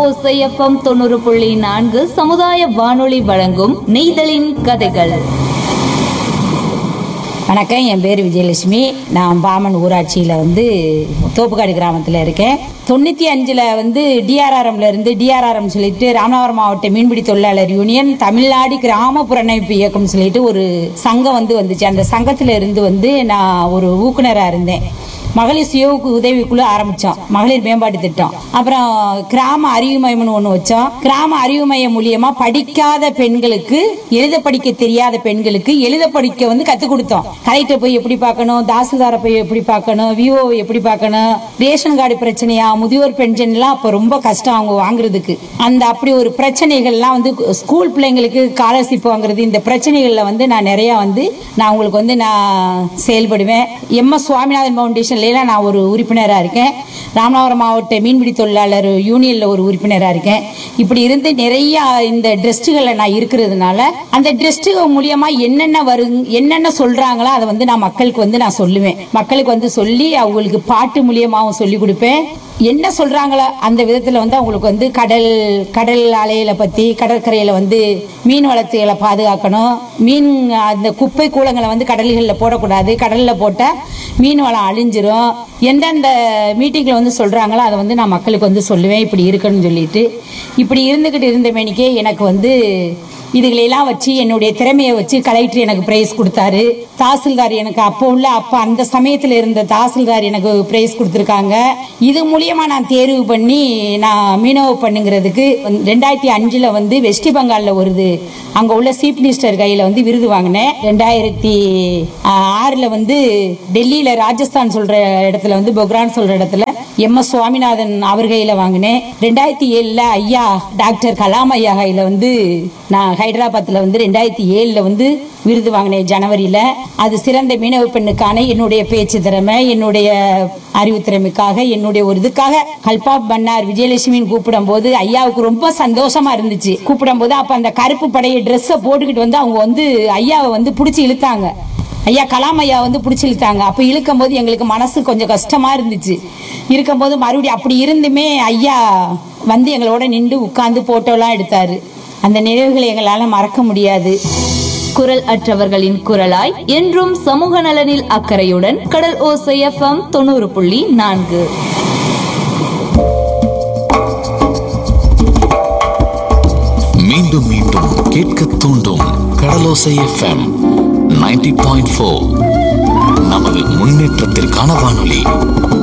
ஓசை எஃப்எம் தொண்ணூறு புள்ளி நான்கு சமுதாய வானொலி வழங்கும் நெய்தலின் கதைகள் வணக்கம் என் பேர் விஜயலட்சுமி நான் பாமன் ஊராட்சியில் வந்து தோப்புக்காடு கிராமத்தில் இருக்கேன் தொண்ணூற்றி அஞ்சில் வந்து டிஆர்ஆர்எம்ல இருந்து டிஆர்ஆர்எம் சொல்லிட்டு ராமநாதபுரம் மாவட்ட மீன்பிடி தொழிலாளர் யூனியன் தமிழ்நாடு கிராம புறநமைப்பு இயக்கம் சொல்லிட்டு ஒரு சங்கம் வந்து வந்துச்சு அந்த சங்கத்தில் இருந்து வந்து நான் ஒரு ஊக்குனராக இருந்தேன் மகளிர் சுய உதவிக்குழு ஆரம்பிச்சோம் மகளிர் மேம்பாட்டு திட்டம் அப்புறம் கிராம அறிவு மையம்னு ஒன்று வச்சோம் கிராம அறிவு மையம் மூலியமா படிக்காத பெண்களுக்கு எழுத படிக்க தெரியாத பெண்களுக்கு எழுத படிக்க வந்து கற்றுக் கொடுத்தோம் கலெக்டர் போய் எப்படி பார்க்கணும் தாசில்தாரை போய் எப்படி பார்க்கணும் விஓ எப்படி பார்க்கணும் ரேஷன் கார்டு பிரச்சனையா முதியோர் பென்ஷன்லாம் அப்போ ரொம்ப கஷ்டம் அவங்க வாங்குறதுக்கு அந்த அப்படி ஒரு பிரச்சனைகள்லாம் வந்து ஸ்கூல் பிள்ளைங்களுக்கு ஸ்காலர்ஷிப் வாங்குறது இந்த பிரச்சனைகளில் வந்து நான் நிறைய வந்து நான் உங்களுக்கு வந்து நான் செயல்படுவேன் எம் எஸ் சுவாமிநாதன் ஃபவுண்டேஷன்ல நான் ஒரு உறுப்பினராக இருக்கேன் ராமநாதபுரம் மாவட்ட மீன்பிடி தொழிலாளர் யூனியன்ல ஒரு உறுப்பினராக இருக்கேன் இப்படி இருந்து நிறைய இந்த ட்ரெஸ்ட்டுகளில் நான் இருக்கிறதுனால அந்த ட்ரெஸ்ட்டுகள் மூலியமா என்னென்ன வரும் என்னென்ன சொல்றாங்களோ அதை வந்து நான் மக்களுக்கு வந்து நான் சொல்லுவேன் மக்களுக்கு வந்து சொல்லி அவங்களுக்கு பாட்டு மூலியமாவும் சொல்லி கொடுப்பேன் என்ன சொல்றாங்களோ அந்த விதத்துல வந்து அவங்களுக்கு வந்து கடல் கடல் அலையில பத்தி கடற்கரையில வந்து மீன் வளர்த்துகளை பாதுகாக்கணும் மீன் அந்த குப்பை கூலங்களை வந்து கடல்களில் போடக்கூடாது கடல்ல போட்டா மீன் வளம் அழிஞ்சிரும் எந்தெந்த மீட்டிங்ல வந்து சொல்றாங்களோ அதை வந்து நான் மக்களுக்கு வந்து சொல்லுவேன் இப்படி இருக்குன்னு சொல்லிட்டு இப்படி இருந்துகிட்டு இருந்த மேனிக்கே எனக்கு வந்து இதுகளெல்லாம் வச்சு என்னுடைய திறமையை வச்சு கலெக்டர் எனக்கு பிரைஸ் கொடுத்தாரு தாசில்தார் எனக்கு அப்போ உள்ள அப்போ அந்த சமயத்தில் இருந்த தாசில்தார் எனக்கு பிரைஸ் கொடுத்துருக்காங்க இது மூலியமா நான் தேர்வு பண்ணி நான் மீனவ பண்ணுங்கிறதுக்கு ரெண்டாயிரத்தி அஞ்சுல வந்து வெஸ்ட் பெங்கால்ல வருது அங்க உள்ள சீஃப் மினிஸ்டர் கையில வந்து விருது வாங்கினேன் ரெண்டாயிரத்தி ஆறுல வந்து டெல்லியில ராஜஸ்தான் சொல்ற இடத்துல வந்து பொக்ரான் சொல்ற இடத்துல எம் எஸ் சுவாமிநாதன் அவர் கையில வாங்கினேன் ரெண்டாயிரத்தி ஏழுல ஐயா டாக்டர் கலாம் ஐயா கையில வந்து நான் ஹைதராபாத்ல வந்து ரெண்டாயிரத்தி ஏழுல வந்து விருது வாங்கினேன் ஜனவரியில அது சிறந்த மீனவ பெண்ணுக்கான என்னுடைய பேச்சு திறமை என்னுடைய அறிவு திறமைக்காக என்னுடைய ஒரு இதுக்காக கல்பா பண்ணார் விஜயலட்சுமின்னு கூப்பிடும் போது ஐயாவுக்கு ரொம்ப சந்தோஷமா இருந்துச்சு கூப்பிடும் போது அப்ப அந்த கருப்பு படைய ட்ரெஸ்ஸை போட்டுக்கிட்டு வந்து அவங்க வந்து ஐயாவை வந்து பிடிச்சி இழுத்தாங்க ஐயா கலாம் ஐயா வந்து பிடிச்சி இழுத்தாங்க அப்ப இழுக்கும் போது எங்களுக்கு மனசு கொஞ்சம் கஷ்டமா இருந்துச்சு இருக்கும்போது மறுபடியும் அப்படி இருந்துமே ஐயா வந்து எங்களோட நின்று உட்கார்ந்து போட்டோலாம் எடுத்தாரு அந்த நினைவுகளை எங்களால மறக்க முடியாது குரல் அற்றவர்களின் குரலாய் என்றும் சமூக நலனில் அக்கறையுடன் கடல் ஓசை எஃப்எம் தொண்ணூறு புள்ளி நான்கு மீண்டும் மீண்டும் கேட்க தூண்டும் கடலோசை எஃப்எம் 90.4 பாயிண்ட் நமது முன்னேற்றத்திற்கான வானொலி